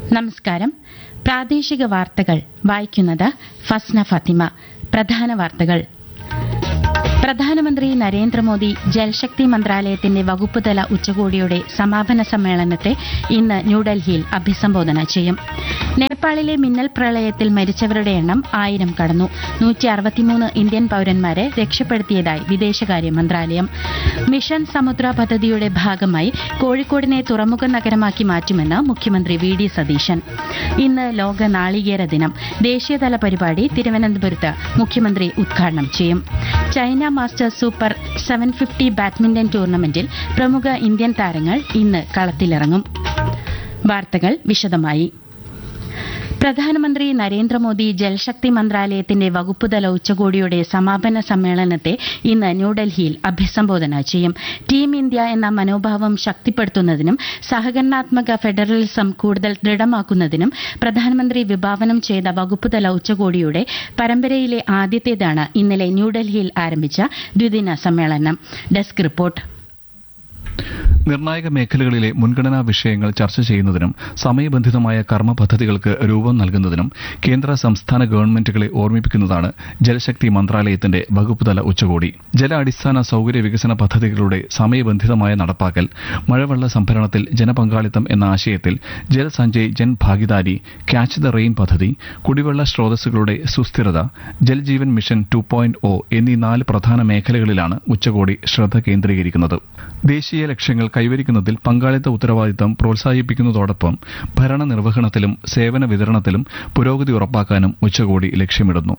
നമസ്കാരം പ്രാദേശിക വാർത്തകൾ വായിക്കുന്നത് ഫസ്ന ഫാത്തിമ പ്രധാന വാർത്തകൾ പ്രധാനമന്ത്രി നരേന്ദ്രമോദി ജൽശക്തി മന്ത്രാലയത്തിന്റെ വകുപ്പുതല ഉച്ചകോടിയുടെ സമാപന സമ്മേളനത്തെ ഇന്ന് ന്യൂഡൽഹിയിൽ അഭിസംബോധന ചെയ്യും നേപ്പാളിലെ മിന്നൽ പ്രളയത്തിൽ മരിച്ചവരുടെ എണ്ണം ആയിരം കടന്നു നൂറ്റി അറുപത്തിമൂന്ന് ഇന്ത്യൻ പൌരന്മാരെ രക്ഷപ്പെടുത്തിയതായി വിദേശകാര്യ മന്ത്രാലയം മിഷൻ സമുദ്ര പദ്ധതിയുടെ ഭാഗമായി കോഴിക്കോടിനെ തുറമുഖ നഗരമാക്കി മാറ്റുമെന്ന് മുഖ്യമന്ത്രി വി ഡി സതീശൻ ഇന്ന് ലോക നാളികേര ദിനം ദേശീയതല പരിപാടി തിരുവനന്തപുരത്ത് മുഖ്യമന്ത്രി ഉദ്ഘാടനം ചെയ്യും China Masters Super seven fifty badminton ടൂർണമെന്റിൽ പ്രമുഖ ഇന്ത്യൻ താരങ്ങൾ ഇന്ന് കളത്തിലിറങ്ങും വാർത്തകൾ വിശദമായി പ്രധാനമന്ത്രി നരേന്ദ്രമോദി ജൽശക്തി മന്ത്രാലയത്തിന്റെ വകുപ്പുതല ഉച്ചകോടിയുടെ സമാപന സമ്മേളനത്തെ ഇന്ന് ന്യൂഡൽഹിയിൽ അഭിസംബോധന ചെയ്യും ടീം ഇന്ത്യ എന്ന മനോഭാവം ശക്തിപ്പെടുത്തുന്നതിനും സഹകരണാത്മക ഫെഡറലിസം കൂടുതൽ ദൃഢമാക്കുന്നതിനും പ്രധാനമന്ത്രി വിഭാവനം ചെയ്ത വകുപ്പുതല ഉച്ചകോടിയുടെ പരമ്പരയിലെ ആദ്യത്തേതാണ് ഇന്നലെ ന്യൂഡൽഹിയിൽ ആരംഭിച്ച ദ്വിദിന സമ്മേളനം ഡെസ്ക് റിപ്പോർട്ട് നിർണായക മേഖലകളിലെ മുൻഗണനാ വിഷയങ്ങൾ ചർച്ച ചെയ്യുന്നതിനും സമയബന്ധിതമായ കർമ്മ പദ്ധതികൾക്ക് രൂപം നൽകുന്നതിനും കേന്ദ്ര സംസ്ഥാന ഗവൺമെന്റുകളെ ഓർമ്മിപ്പിക്കുന്നതാണ് ജലശക്തി മന്ത്രാലയത്തിന്റെ വകുപ്പുതല ഉച്ചകോടി ജല അടിസ്ഥാന സൌകര്യ വികസന പദ്ധതികളുടെ സമയബന്ധിതമായ നടപ്പാക്കൽ മഴവെള്ള സംഭരണത്തിൽ ജനപങ്കാളിത്തം എന്ന ആശയത്തിൽ Jal Sanchay Jan Bhagidari catch the rain പദ്ധതി കുടിവെള്ള സ്രോതസ്സുകളുടെ സുസ്ഥിരത Jal Jeevan mission two point O എന്നീ നാല് പ്രധാന മേഖലകളിലാണ് ഉച്ചകോടി ശ്രദ്ധ കേന്ദ്രീകരിക്കുന്നത് ദേശീയ ലക്ഷ്യങ്ങൾ കൈവരിക്കുന്നതിൽ പങ്കാളിത്ത ഉത്തരവാദിത്തം പ്രോത്സാഹിപ്പിക്കുന്നതോടൊപ്പം ഭരണ നിർവഹണത്തിലും സേവന വിതരണത്തിലും പുരോഗതി ഉറപ്പാക്കാനും ഉച്ചകോടി ലക്ഷ്യമിടുന്നു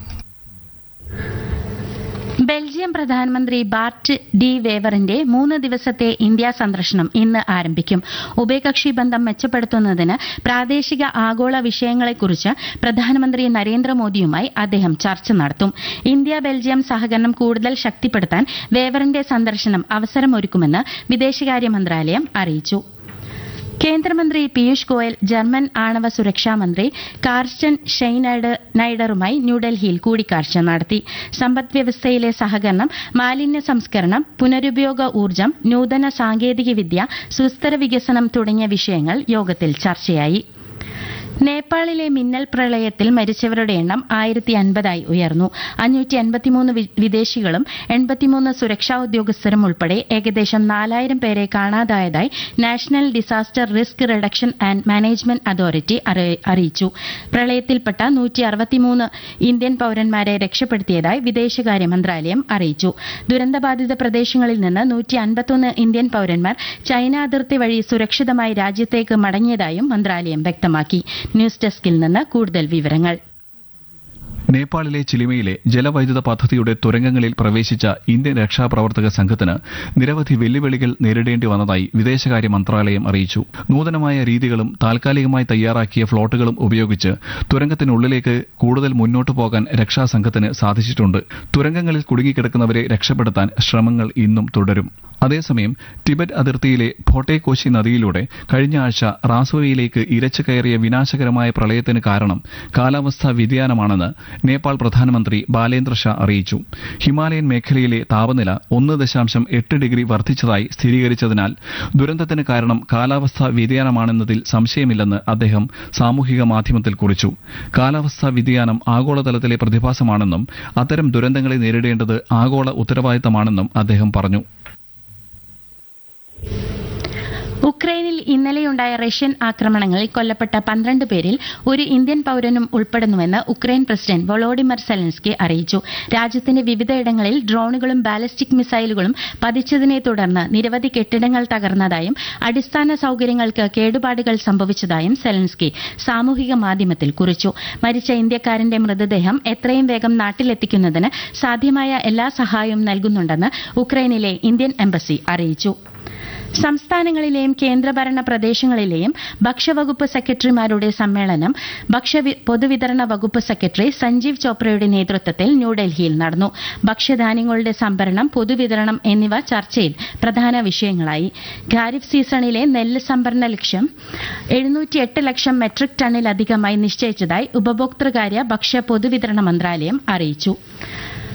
ബെൽജിയം പ്രധാനമന്ത്രി ബാർട്ട് ഡി വേവറിന്റെ മൂന്ന് ദിവസത്തെ ഇന്ത്യ സന്ദർശനം ഇന്ന് ആരംഭിക്കും ഉഭയകക്ഷി ബന്ധം മെച്ചപ്പെടുത്തുന്നതിന് പ്രാദേശിക ആഗോള വിഷയങ്ങളെക്കുറിച്ച് പ്രധാനമന്ത്രി നരേന്ദ്രമോദിയുമായി അദ്ദേഹം ചർച്ച നടത്തും ഇന്ത്യ ബെൽജിയം സഹകരണം കൂടുതൽ ശക്തിപ്പെടുത്താൻ വേവറിന്റെ സന്ദർശനം അവസരമൊരുക്കുമെന്ന് വിദേശകാര്യ മന്ത്രാലയം അറിയിച്ചു കേന്ദ്രമന്ത്രി പീയൂഷ് ഗോയൽ ജർമ്മൻ ആണവ സുരക്ഷാ മന്ത്രി കാർസ്റ്റൻ ഷെയ്നൈഡറുമായി ന്യൂഡൽഹിയിൽ കൂടിക്കാഴ്ച നടത്തി സമ്പദ് വ്യവസ്ഥയിലെ സഹകരണം മാലിന്യ സംസ്കരണം പുനരുപയോഗ ഊർജ്ജം നൂതന സാങ്കേതികവിദ്യ സുസ്ഥിര വികസനം തുടങ്ങിയ വിഷയങ്ങൾ യോഗത്തിൽ ചർച്ചയായി നേപ്പാളിലെ മിന്നൽ പ്രളയത്തിൽ മരിച്ചവരുടെ എണ്ണം ആയിരത്തി അൻപതായി ഉയർന്നു അഞ്ഞൂറ്റി അൻപത്തിമൂന്ന് വിദേശികളും എൺപത്തിമൂന്ന് സുരക്ഷാ ഉദ്യോഗസ്ഥരും ഉൾപ്പെടെ ഏകദേശം നാലായിരം പേരെ കാണാതായതായി national disaster risk reduction and management authority അറിയിച്ചു പ്രളയത്തിൽപ്പെട്ട നൂറ്റി അറുപത്തിമൂന്ന് ഇന്ത്യൻ പൌരന്മാരെ രക്ഷപ്പെടുത്തിയതായി വിദേശകാര്യ മന്ത്രാലയം അറിയിച്ചു ദുരന്തബാധിത പ്രദേശങ്ങളിൽ നിന്ന് നൂറ്റി അൻപത്തൊന്ന് ഇന്ത്യൻ പൌരന്മാർ ചൈന അതിർത്തി വഴി സുരക്ഷിതമായി രാജ്യത്തേക്ക് മടങ്ങിയതായും മന്ത്രാലയം വ്യക്തമാക്കി ന്യൂസ് ഡെസ്കിൽ നിന്ന് കൂടുതൽ വിവരങ്ങൾ നേപ്പാളിലെ ചിലിമയിലെ ജലവൈദ്യുത പദ്ധതിയുടെ തുരങ്കങ്ങളിൽ പ്രവേശിച്ച ഇന്ത്യൻ രക്ഷാപ്രവർത്തക സംഘത്തിന് നിരവധി വെല്ലുവിളികൾ നേരിടേണ്ടി വന്നതായി വിദേശകാര്യ മന്ത്രാലയം അറിയിച്ചു നൂതനമായ രീതികളും താൽക്കാലികമായി തയ്യാറാക്കിയ ഫ്ളോട്ടുകളും ഉപയോഗിച്ച് തുരങ്കത്തിനുള്ളിലേക്ക് കൂടുതൽ മുന്നോട്ടു പോകാൻ രക്ഷാസംഘത്തിന് സാധിച്ചിട്ടുണ്ട് തുരങ്കങ്ങളിൽ കുടുങ്ങിക്കിടക്കുന്നവരെ രക്ഷപ്പെടുത്താൻ ശ്രമങ്ങൾ ഇന്നും തുടരും അതേസമയം ടിബറ്റ് അതിർത്തിയിലെ ഭോട്ടേകോശി നദിയിലൂടെ കഴിഞ്ഞ ആഴ്ച റാസോയിലേക്ക് ഇരച്ചു കയറിയ വിനാശകരമായ പ്രളയത്തിന് കാരണം കാലാവസ്ഥാ വ്യതിയാനമാണെന്ന് നേപ്പാൾ പ്രധാനമന്ത്രി ബാലേന്ദ്ര ഷാ അറിയിച്ചു ഹിമാലയൻ മേഖലയിലെ താപനില ഒന്ന് ദശാംശം എട്ട് ഡിഗ്രി വർദ്ധിച്ചതായി സ്ഥിരീകരിച്ചതിനാൽ ദുരന്തത്തിന് കാരണം കാലാവസ്ഥാ വ്യതിയാനമാണെന്നതിൽ സംശയമില്ലെന്ന് അദ്ദേഹം സാമൂഹിക മാധ്യമത്തിൽ കുറിച്ചു കാലാവസ്ഥാ വ്യതിയാനം ആഗോളതലത്തിലെ പ്രതിഭാസമാണെന്നും അത്തരം ദുരന്തങ്ങളെ നേരിടേണ്ടത് ആഗോള ഉത്തരവാദിത്തമാണെന്നും അദ്ദേഹം പറഞ്ഞു ഉക്രൈനിൽ ഇന്നലെയുണ്ടായ റഷ്യൻ ആക്രമണങ്ങളിൽ കൊല്ലപ്പെട്ട പന്ത്രണ്ട് പേരിൽ ഒരു ഇന്ത്യൻ പൌരനും ഉൾപ്പെടുന്നുവെന്ന് ഉക്രൈൻ പ്രസിഡന്റ് വൊളോഡിമർ സെലൻസ്കി അറിയിച്ചു രാജ്യത്തിന്റെ വിവിധയിടങ്ങളിൽ ഡ്രോണുകളും ബാലിസ്റ്റിക് മിസൈലുകളും പതിച്ചതിനെ തുടർന്ന് നിരവധി കെട്ടിടങ്ങൾ തകർന്നതായും അടിസ്ഥാന സൌകര്യങ്ങൾക്ക് കേടുപാടുകൾ സംഭവിച്ചതായും സെലൻസ്കി സാമൂഹിക മാധ്യമത്തിൽ കുറിച്ചു മരിച്ച ഇന്ത്യക്കാരന്റെ മൃതദേഹം എത്രയും വേഗം നാട്ടിലെത്തിക്കുന്നതിന് സാധ്യമായ എല്ലാ സഹായവും നൽകുന്നുണ്ടെന്ന് ഉക്രൈനിലെ ഇന്ത്യൻ എംബസി അറിയിച്ചു സംസ്ഥാനങ്ങളിലെയും കേന്ദ്രഭരണ പ്രദേശങ്ങളിലെയും ഭക്ഷ്യവകുപ്പ് സെക്രട്ടറിമാരുടെ സമ്മേളനം ഭക്ഷ്യ പൊതുവിതരണ വകുപ്പ് സെക്രട്ടറി സഞ്ജീവ് ചോപ്രയുടെ നേതൃത്വത്തിൽ ന്യൂഡൽഹിയിൽ നടന്നു ഭക്ഷ്യധാന്യങ്ങളുടെ സംഭരണം പൊതുവിതരണം എന്നിവ ചർച്ചയിൽ പ്രധാന വിഷയങ്ങളായി ഖാരിഫ് സീസണിലെ നെല്ല് സംഭരണ ലക്ഷ്യം എഴുന്നൂറ്റിയെട്ട് ലക്ഷം മെട്രിക് ടണ്ണിലധികമായി നിശ്ചയിച്ചതായി ഉപഭോക്തൃകാര്യ ഭക്ഷ്യ പൊതുവിതരണ മന്ത്രാലയം അറിയിച്ചു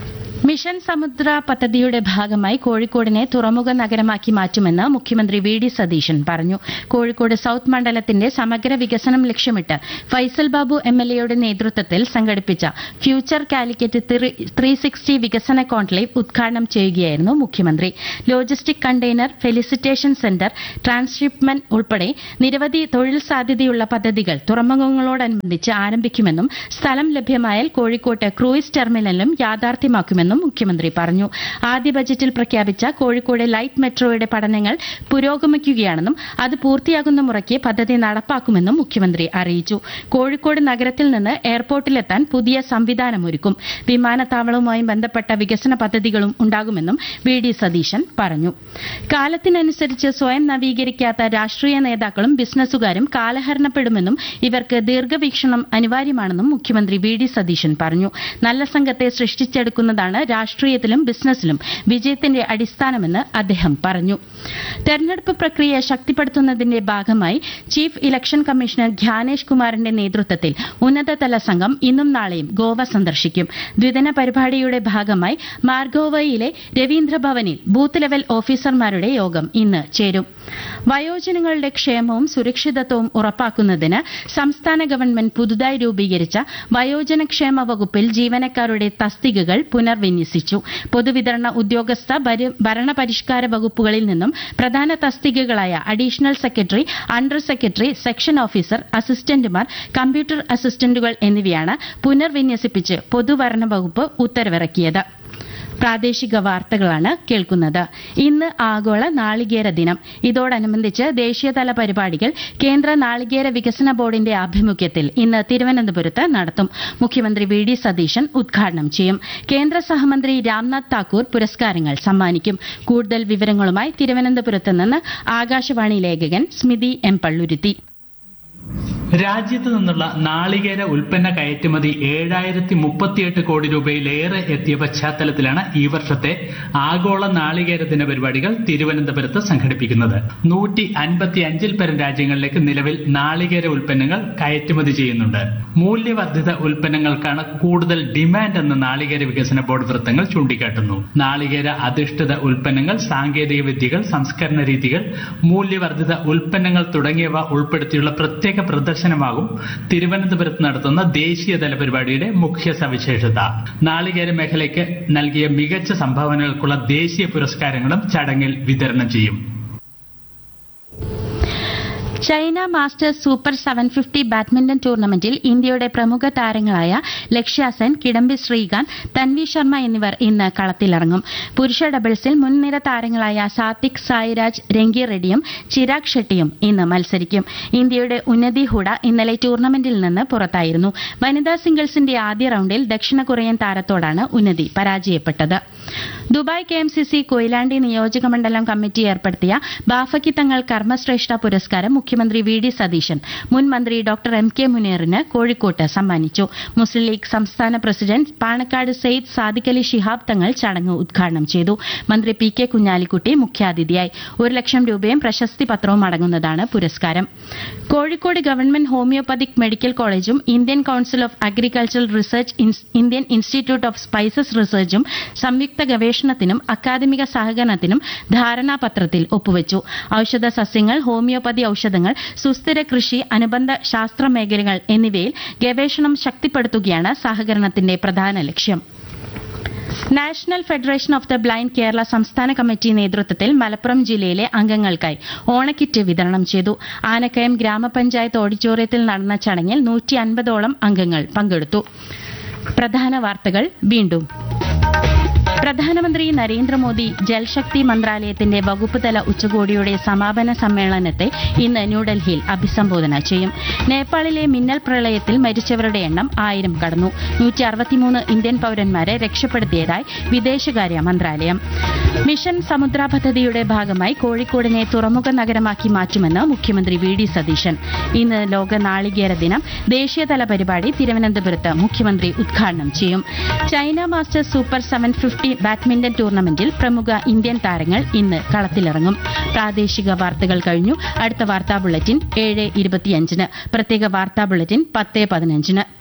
മിഷൻ സമുദ്ര പദ്ധതിയുടെ ഭാഗമായി കോഴിക്കോടിനെ തുറമുഖ നഗരമാക്കി മാറ്റുമെന്ന് മുഖ്യമന്ത്രി വി ഡി സതീശൻ പറഞ്ഞു കോഴിക്കോട് സൌത്ത് മണ്ഡലത്തിന്റെ സമഗ്ര വികസനം ലക്ഷ്യമിട്ട് ഫൈസൽ ബാബു എം എൽ എയുടെ നേതൃത്വത്തിൽ സംഘടിപ്പിച്ച ഫ്യൂച്ചർ കാലിക്കറ്റ് ത്രീ സിക്സ്റ്റി വികസന കോൺക്ലേവ് ഉദ്ഘാടനം ചെയ്യുകയായിരുന്നു മുഖ്യമന്ത്രി logistic container felicitation centre transshipment ഉൾപ്പെടെ നിരവധി തൊഴിൽ സാധ്യതയുള്ള പദ്ധതികൾ തുറമുഖങ്ങളോടനുബന്ധിച്ച് ആരംഭിക്കുമെന്നും സ്ഥലം ലഭ്യമായാൽ കോഴിക്കോട്ട് ക്രൂയിസ് ടെർമിനലും യാഥാർത്ഥ്യമാക്കുമെന്നും മുഖ്യമന്ത്രി പറഞ്ഞു ആദ്യ ബജറ്റിൽ പ്രഖ്യാപിച്ച കോഴിക്കോട് ലൈറ്റ് മെട്രോയുടെ പഠനങ്ങൾ പുരോഗമിക്കുകയാണെന്നും അത് പൂർത്തിയാകുന്ന മുറയ്ക്ക് പദ്ധതി നടപ്പാക്കുമെന്നും മുഖ്യമന്ത്രി അറിയിച്ചു കോഴിക്കോട് നഗരത്തിൽ നിന്ന് എയർപോർട്ടിലെത്താൻ പുതിയ സംവിധാനമൊരുക്കും വിമാനത്താവളവുമായി ബന്ധപ്പെട്ട വികസന പദ്ധതികളും ഉണ്ടാകുമെന്നും വി ഡി സതീശൻ പറഞ്ഞു കാലത്തിനനുസരിച്ച് സ്വയം നവീകരിക്കാത്ത രാഷ്ട്രീയ നേതാക്കളും ബിസിനസ്സുകാരും കാലഹരണപ്പെടുമെന്നും ഇവർക്ക് ദീർഘവീക്ഷണം അനിവാര്യമാണെന്നും മുഖ്യമന്ത്രി വി ഡി സതീശൻ പറഞ്ഞു നല്ല സംഘത്തെ സൃഷ്ടിച്ചെടുക്കുന്നതാണ് രാഷ്ട്രീയത്തിലും ബിസിനസ്സിലും വിജയത്തിന്റെ അടിസ്ഥാനമെന്ന് അദ്ദേഹം പറഞ്ഞു തെരഞ്ഞെടുപ്പ് പ്രക്രിയ ശക്തിപ്പെടുത്തുന്നതിന്റെ ഭാഗമായി ചീഫ് ഇലക്ഷൻ കമ്മീഷണർ ധ്യാനേഷ് കുമാറിന്റെ നേതൃത്വത്തിൽ ഉന്നതതല സംഘം ഇന്നും നാളെയും ഗോവ സന്ദർശിക്കും ദ്വിദിന പരിപാടിയുടെ ഭാഗമായി മാർഗോവയിലെ രവീന്ദ്രഭവനിൽ ബൂത്ത് ലെവൽ ഓഫീസർമാരുടെ യോഗം ഇന്ന് ചേരും വയോജനങ്ങളുടെ ക്ഷേമവും സുരക്ഷിതത്വവും ഉറപ്പാക്കുന്നതിന് സംസ്ഥാന ഗവൺമെന്റ് പുതുതായി രൂപീകരിച്ച വയോജനക്ഷേമ വകുപ്പിൽ ജീവനക്കാരുടെ തസ്തികകൾ പുനർവിന്യസിച്ചു പൊതുവിതരണ ഉദ്യോഗസ്ഥ ഭരണപരിഷ്കാര വകുപ്പുകളിൽ നിന്നും പ്രധാന തസ്തികകളായ additional secretary under secretary section officer അസിസ്റ്റന്റുമാർ കമ്പ്യൂട്ടർ അസിസ്റ്റന്റുകൾ എന്നിവയാണ് പുനർവിന്യസിപ്പിച്ച് പൊതുഭരണ വകുപ്പ് ഉത്തരവിറക്കിയത് പ്രാദേശിക വാർത്തകളാണ് കേൾക്കുന്നത് ഇന്ന് ആഗോള നാളികേര ദിനം ഇതോടനുബന്ധിച്ച് ദേശീയതല പരിപാടികൾ കേന്ദ്ര നാളികേര വികസന ബോർഡിന്റെ ആഭിമുഖ്യത്തിൽ ഇന്ന് തിരുവനന്തപുരത്ത് നടത്തും മുഖ്യമന്ത്രി വി ഡി സതീശൻ ഉദ്ഘാടനം ചെയ്യും കേന്ദ്ര സഹമന്ത്രി രാംനാഥ് താക്കൂർ പുരസ്കാരങ്ങൾ സമ്മാനിക്കും കൂടുതൽ വിവരങ്ങളുമായി തിരുവനന്തപുരത്ത് നിന്ന് ആകാശവാണി ലേഖകൻ സ്മിതി എം പള്ളുരുത്തി രാജ്യത്ത് നിന്നുള്ള നാളികേര ഉൽപ്പന്ന കയറ്റുമതി ഏഴായിരത്തി മുപ്പത്തിയെട്ട് കോടി രൂപയിലേറെ എത്തിയ പശ്ചാത്തലത്തിലാണ് ഈ വർഷത്തെ ആഗോള നാളികേര ദിന പരിപാടികൾ തിരുവനന്തപുരത്ത് സംഘടിപ്പിക്കുന്നത് നൂറ്റി അൻപത്തി അഞ്ചിൽ പരം രാജ്യങ്ങളിലേക്ക് നിലവിൽ നാളികേര ഉൽപ്പന്നങ്ങൾ കയറ്റുമതി ചെയ്യുന്നുണ്ട് മൂല്യവർദ്ധിത ഉൽപ്പന്നങ്ങൾക്കാണ് കൂടുതൽ ഡിമാൻഡ് എന്ന് നാളികേര വികസന ബോർഡ് വൃത്തങ്ങൾ ചൂണ്ടിക്കാട്ടുന്നു നാളികേര അധിഷ്ഠിത ഉൽപ്പന്നങ്ങൾ സാങ്കേതിക വിദ്യകൾ സംസ്കരണ രീതികൾ മൂല്യവർദ്ധിത ഉൽപ്പന്നങ്ങൾ തുടങ്ങിയവ ഉൾപ്പെടുത്തിയുള്ള പ്രത്യേക പ്രദർശനമാകും തിരുവനന്തപുരത്ത് നടത്തുന്ന ദേശീയതല പരിപാടിയുടെ മുഖ്യ സവിശേഷത നാളികേര മേഖലയ്ക്ക് നൽകിയ മികച്ച സംഭാവനകൾക്കുള്ള ദേശീയ പുരസ്കാരങ്ങളും ചടങ്ങിൽ വിതരണം ചെയ്യും China Masters Super seven fifty badminton ടൂർണമെന്റിൽ ഇന്ത്യയുടെ പ്രമുഖ താരങ്ങളായ ലക്ഷ്യ സെൻ കിഡംബി ശ്രീകാന്ത് തൻവി ശർമ്മ എന്നിവർ ഇന്ന് കളത്തിലിറങ്ങും പുരുഷ ഡബിൾസിൽ മുൻനിര താരങ്ങളായ സാത്വിക് സായിരാജ് രംഗി റെഡ്ഡിയും ചിരാഗ് ഷെട്ടിയും ഇന്ന് മത്സരിക്കും ഇന്ത്യയുടെ ഉന്നതി ഹുഡ ഇന്നലെ ടൂർണമെന്റിൽ നിന്ന് പുറത്തായിരുന്നു വനിതാ സിംഗിൾസിന്റെ ആദ്യ റൌണ്ടിൽ ദക്ഷിണ കൊറിയൻ താരത്തോടാണ് ഉന്നതി പരാജയപ്പെട്ടത് Dubai K M C C Koyilandy നിയോജക മണ്ഡലം കമ്മിറ്റി ഏർപ്പെടുത്തിയ ബാഫക്കി തങ്ങൾ കർമ്മശ്രേഷ്ഠ പുരസ്കാരം മുഖ്യമന്ത്രി വി ഡി സതീശൻ മുൻ മന്ത്രി ഡോക്ടർ എം കെ മുനീറിന് കോഴിക്കോട്ട് സമ്മാനിച്ചു മുസ്ലിം ലീഗ് സംസ്ഥാന പ്രസിഡന്റ് പാണക്കാട് സെയ്ദ് സാദിഖലി ശിഹാബ് തങ്ങൾ ചടങ്ങ് ഉദ്ഘാടനം ചെയ്തു മന്ത്രി പി കെ കുഞ്ഞാലിക്കുട്ടി മുഖ്യാതിഥിയായി ഒരു ലക്ഷം രൂപയും പ്രശസ്തി പത്രവും അടങ്ങുന്നതാണ് പുരസ്കാരം കോഴിക്കോട് ഗവൺമെന്റ് ഹോമിയോപ്പതിക് മെഡിക്കൽ കോളേജും Indian council of agricultural research Indian institute of spices റിസർച്ചും സംയുക്ത ഗവേഷണത്തിനും അക്കാദമിക സഹകരണത്തിനും ധാരണാപത്രത്തിൽ ഒപ്പുവച്ചു ഔഷധ സസ്യങ്ങൾ ഹോമിയോപ്പതി ഔഷധങ്ങൾ സുസ്ഥിര കൃഷി അനുബന്ധ ശാസ്ത്ര മേഖലകൾ എന്നിവയിൽ ഗവേഷണം ശക്തിപ്പെടുത്തുകയാണ് സഹകരണത്തിന്റെ പ്രധാന ലക്ഷ്യം national federation of the blind Kerala സംസ്ഥാന കമ്മിറ്റി നേതൃത്വത്തിൽ മലപ്പുറം ജില്ലയിലെ അംഗങ്ങൾക്കായി ഓണക്കിറ്റ് വിതരണം ചെയ്തു ആനക്കയം ഗ്രാമപഞ്ചായത്ത് ഓഡിറ്റോറിയത്തിൽ നടന്ന ചടങ്ങിൽ നൂറ്റി അൻപതോളം അംഗങ്ങൾ പങ്കെടുത്തു പ്രധാന വാർത്തകൾ വീണ്ടും പ്രധാനമന്ത്രി നരേന്ദ്രമോദി ജൽശക്തി മന്ത്രാലയത്തിന്റെ വകുപ്പുതല ഉച്ചകോടിയുടെ സമാപന സമ്മേളനത്തെ ഇന്ന് ന്യൂഡൽഹിയിൽ അഭിസംബോധന ചെയ്യും നേപ്പാളിലെ മിന്നൽ പ്രളയത്തിൽ മരിച്ചവരുടെ എണ്ണം ആയിരം കടന്നു നൂറ്റി അറുപത്തിമൂന്ന് ഇന്ത്യൻ പൌരന്മാരെ രക്ഷപ്പെടുത്തിയതായി വിദേശകാര്യ മന്ത്രാലയം മിഷൻ സമുദ്ര പദ്ധതിയുടെ ഭാഗമായി കോഴിക്കോടിനെ തുറമുഖ നഗരമാക്കി മാറ്റുമെന്ന് മുഖ്യമന്ത്രി വി ഡി സതീശൻ ഇന്ന് ലോക നാളികേര ദിനം ദേശീയതല പരിപാടി തിരുവനന്തപുരത്ത് മുഖ്യമന്ത്രി ഉദ്ഘാടനം ചെയ്യും China Masters Super seven fifty badminton ടൂർണമെന്റിൽ പ്രമുഖ ഇന്ത്യൻ താരങ്ങൾ ഇന്ന് കളത്തിലിറങ്ങും പ്രാദേശിക വാർത്തകൾ കഴിഞ്ഞു അടുത്ത വാർത്താ ബുള്ളറ്റിൻ ഏഴ് ഇരുപത്തിയഞ്ചിന് പ്രത്യേക വാർത്താ ബുള്ളറ്റിൻ പത്ത് പതിനഞ്ചിന്